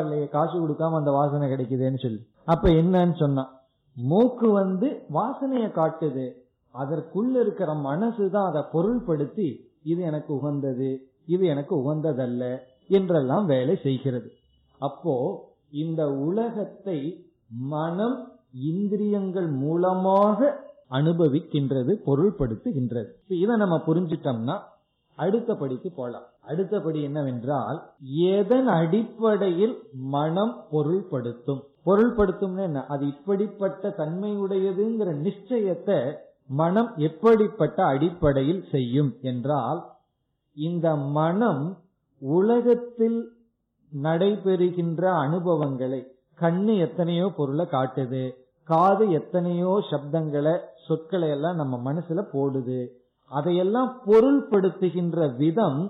பரவாயில்லையே காசு கொடுக்காம அந்த வாசனை கிடைக்குதுன்னு சொல்லி அப்ப என்னன்னு சொன்னா மூக்கு வந்து வாசனைய காட்டுது அதற்குள்ள இருக்கிற மனசுதான் அதை பொருள்படுத்தி இது எனக்கு உகந்தது இது எனக்கு உகந்ததல்ல என்றெல்லாம் வேலை செய்கிறது அப்போ இந்த உலகத்தை மனம் இந்திரியங்கள் மூலமாக அனுபவிக்கின்றது பொருள்படுத்துகின்றது இதை நம்ம புரிஞ்சிட்டோம்னா அடுத்த படிக்கு போலாம் அடுத்தபடி என்னவென்றால் எதன் அடிப்படையில் மனம் பொருள்படுத்தும் பொருள்படுத்தும்னு என்ன அது இப்படிப்பட்ட தன்மையுடையதுங்கிற நிச்சயத்தை மனம் எப்படிப்பட்ட அடிப்படையில் செய்யும் என்றால் இந்த மனம் உலகத்தில் நடைபெறுகின்ற அனுபவங்களை கண்ணு எத்தனையோ பொருளை காட்டுது காது எத்தனையோ சப்தங்களை சொற்களை எல்லாம் நம்ம மனசுல போடுது அதையெல்லாம் பொருள்படுத்துகின்ற விதம்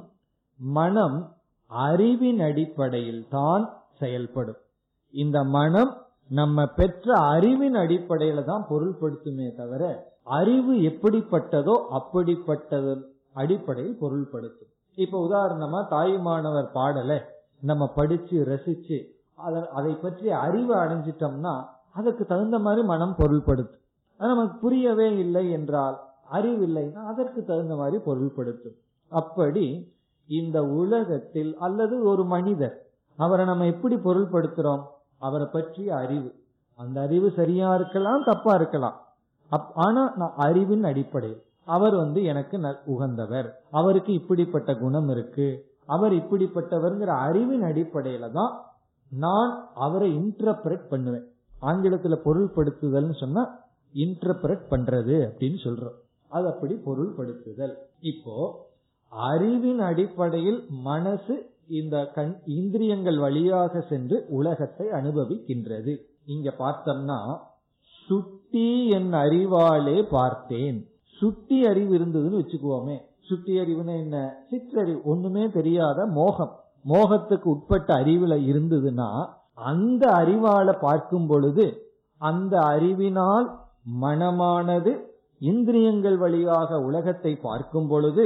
மனம் அறிவின் அடிப்படையில் தான் செயல்படும் இந்த மனம் நம்ம பெற்ற அறிவின் அடிப்படையில தான் பொருள்படுத்துமே தவிர அறிவு எப்படிப்பட்டதோ அப்படிப்பட்டது அடிப்படையில் பொருள்படுத்தும் இப்ப உதாரணமா தாயுமானவர் பாடல நம்ம படிச்சு ரசிச்சு அதை பற்றி அறிவு அடைஞ்சிட்டோம்னா அதுக்கு தகுந்த மாதிரி மனம் பொருள்படுத்தும் அது நமக்கு புரியவே இல்லை என்றால் அறிவில்லைன்னா அதற்கு தகுந்த மாதிரி பொருள்படுத்தும் அப்படி இந்த உலகத்தில் அல்லது ஒரு மனிதர் அவரை நம்ம எப்படி பொருள்படுத்துறோம் அவரை பற்றிய அறிவு அந்த அறிவு சரியா இருக்கலாம் தப்பா இருக்கலாம் ஆனா நான் அறிவின் அடிப்படையில் அவர் வந்து எனக்கு உகந்தவர் அவருக்கு இப்படிப்பட்ட குணம் இருக்கு அவர் இப்படிப்பட்டவர்ங்கிற அறிவின் அடிப்படையில தான் நான் அவரை இன்டர்பிரட் பண்ணுவேன் ஆங்கிலத்துல பொருள்படுத்துதல்னு சொன்னா இன்டர்பிரட் பண்றது அப்படின்னு சொல்றோம் அது அப்படி பொருள்படுத்துதல் இப்போ அறிவின் அடிப்படையில் மனசு இந்த கண் இந்திரியங்கள் வழியாக சென்று உலகத்தை அனுபவிக்கின்றது இங்க பார்த்தோம்னா சுட்டி என் அறிவாலே பார்த்தேன் சுட்டி அறிவு இருந்ததுன்னு வச்சுக்குவோமே சுட்டி அறிவுன்னு என்ன சிற்றறிவு ஒண்ணுமே தெரியாத மோகம் மோகத்துக்கு உட்பட்ட அறிவுல இருந்ததுன்னா அந்த அறிவால பார்க்கும் பொழுது அந்த அறிவினால் மனமானது இந்திரியங்கள் வழியாக உலகத்தை பார்க்கும் பொழுது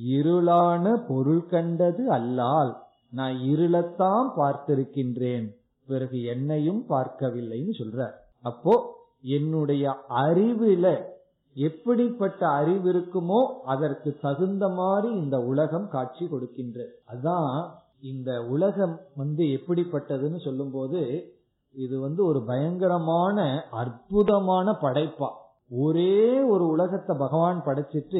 இருளான பொருள் கண்டது அல்லால் நான் இருளத்தான் பார்த்திருக்கின்றேன் பிறகு என்னையும் பார்க்கவில்லைன்னு சொல்ற அப்போ என்னுடைய அறிவுல எப்படிப்பட்ட அறிவு இருக்குமோ அதற்கு தகுந்த மாதிரி இந்த உலகம் காட்சி கொடுக்கின்றது அதான் இந்த உலகம் வந்து எப்படிப்பட்டதுன்னு சொல்லும் போது இது வந்து ஒரு பயங்கரமான அற்புதமான படைப்பா ஒரே ஒரு உலகத்தை பகவான் படைச்சிட்டு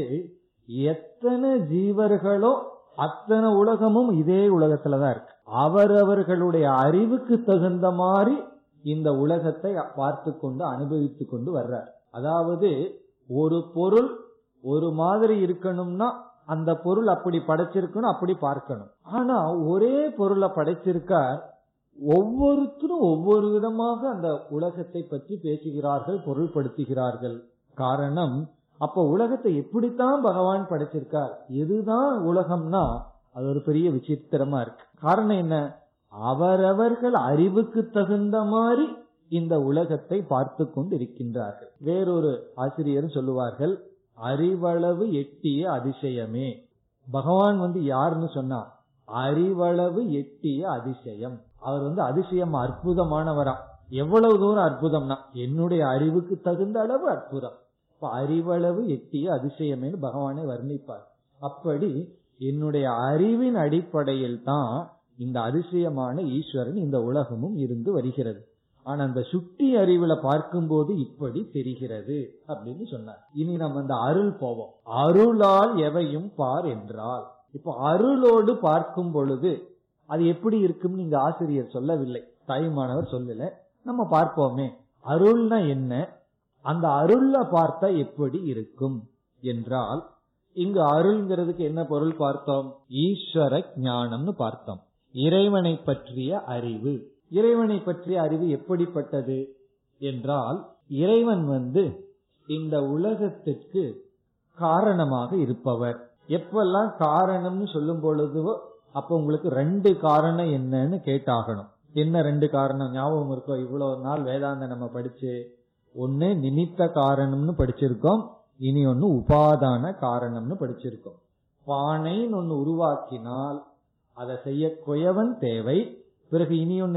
எத்தனை ஜீவர்களோ அத்தனை உலகமும் இதே உலகத்துலதான் இருக்கு அவரவர்களுடைய அறிவுக்கு தகுந்த மாதிரி இந்த உலகத்தை பார்த்து கொண்டு அனுபவித்து கொண்டு வர்றார் அதாவது ஒரு பொருள் ஒரு மாதிரி இருக்கணும்னா அந்த பொருள் அப்படி படைச்சிருக்கணும் அப்படி பார்க்கணும் ஆனா ஒரே பொருளை படைச்சிருக்கார் ஒவ்வொருத்தரும் ஒவ்வொரு விதமாக அந்த உலகத்தை பற்றி பேசுகிறார்கள் பொருள்படுத்துகிறார்கள் காரணம் அப்ப உலகத்தை எப்படித்தான் பகவான் படைச்சிருக்கார் எதுதான் உலகம்னா அது ஒரு பெரிய விசித்திரமா இருக்கு காரணம் என்ன அவரவர்கள் அறிவுக்கு தகுந்த மாதிரி இந்த உலகத்தை பார்த்து கொண்டு இருக்கின்றார்கள் வேறொரு ஆசிரியர் சொல்லுவார்கள் அறிவளவு எட்டிய அதிசயமே பகவான் வந்து யாருன்னு சொன்னா அறிவளவு எட்டிய அதிசயம் அவர் வந்து அதிசயம் அற்புதமானவரா எவ்வளவு தூரம் அற்புதம்னா என்னுடைய அறிவுக்கு தகுந்த அளவு அற்புதம் இப்ப அறிவளவு எட்டிய அதிசயமேனு பகவானை வர்ணிப்பார் அப்படி என்னுடைய அறிவின் அடிப்படையில் தான் இந்த அதிசயமான ஈஸ்வரன் இந்த உலகமும் இருந்து வருகிறது ஆனா அந்த சுட்டி அறிவுல பார்க்கும்போது இப்படி தெரிகிறது அப்படின்னு சொன்னார் இனி நம்ம அந்த அருள் போவோம் அருளால் எவையும் பார் என்றால் இப்போ அருளோடு பார்க்கும் பொழுது அது எப்படி இருக்கும் நீங்க ஆசிரியர் சொல்லவில்லை தாய்மானவர் சொல்லல நம்ம பார்ப்போமே அருள்னா என்ன அந்த அருள்ல பார்த்தா எப்படி இருக்கும் என்றால் இங்கு அருள்ங்கிறதுக்கு என்ன பொருள் பார்த்தோம் ஈஸ்வர ஞானம்னு பார்த்தோம் இறைவனை பற்றிய அறிவு இறைவனை பற்றிய அறிவு எப்படிப்பட்டது என்றால் இறைவன் வந்து இந்த உலகத்திற்கு காரணமாக இருப்பவர் எப்பெல்லாம் காரணம்னு சொல்லும் பொழுதோ அப்ப உங்களுக்கு ரெண்டு காரணம் என்னன்னு கேட்டாகணும் என்ன ரெண்டு காரணம் ஞாபகம் இருக்கோ இவ்வளவு நாள் வேதாந்த நம்ம படிச்சு ஒன்னு நிமித்த காரணம்னு படிச்சிருக்கோம் இனி ஒன்னு உபாதான காரணம்னு படிச்சிருக்கோம் பானைன்னு ஒன்னு உருவாக்கினால் அதை செய்ய குயவன் தேவை பிறகு இனி ஒன்னு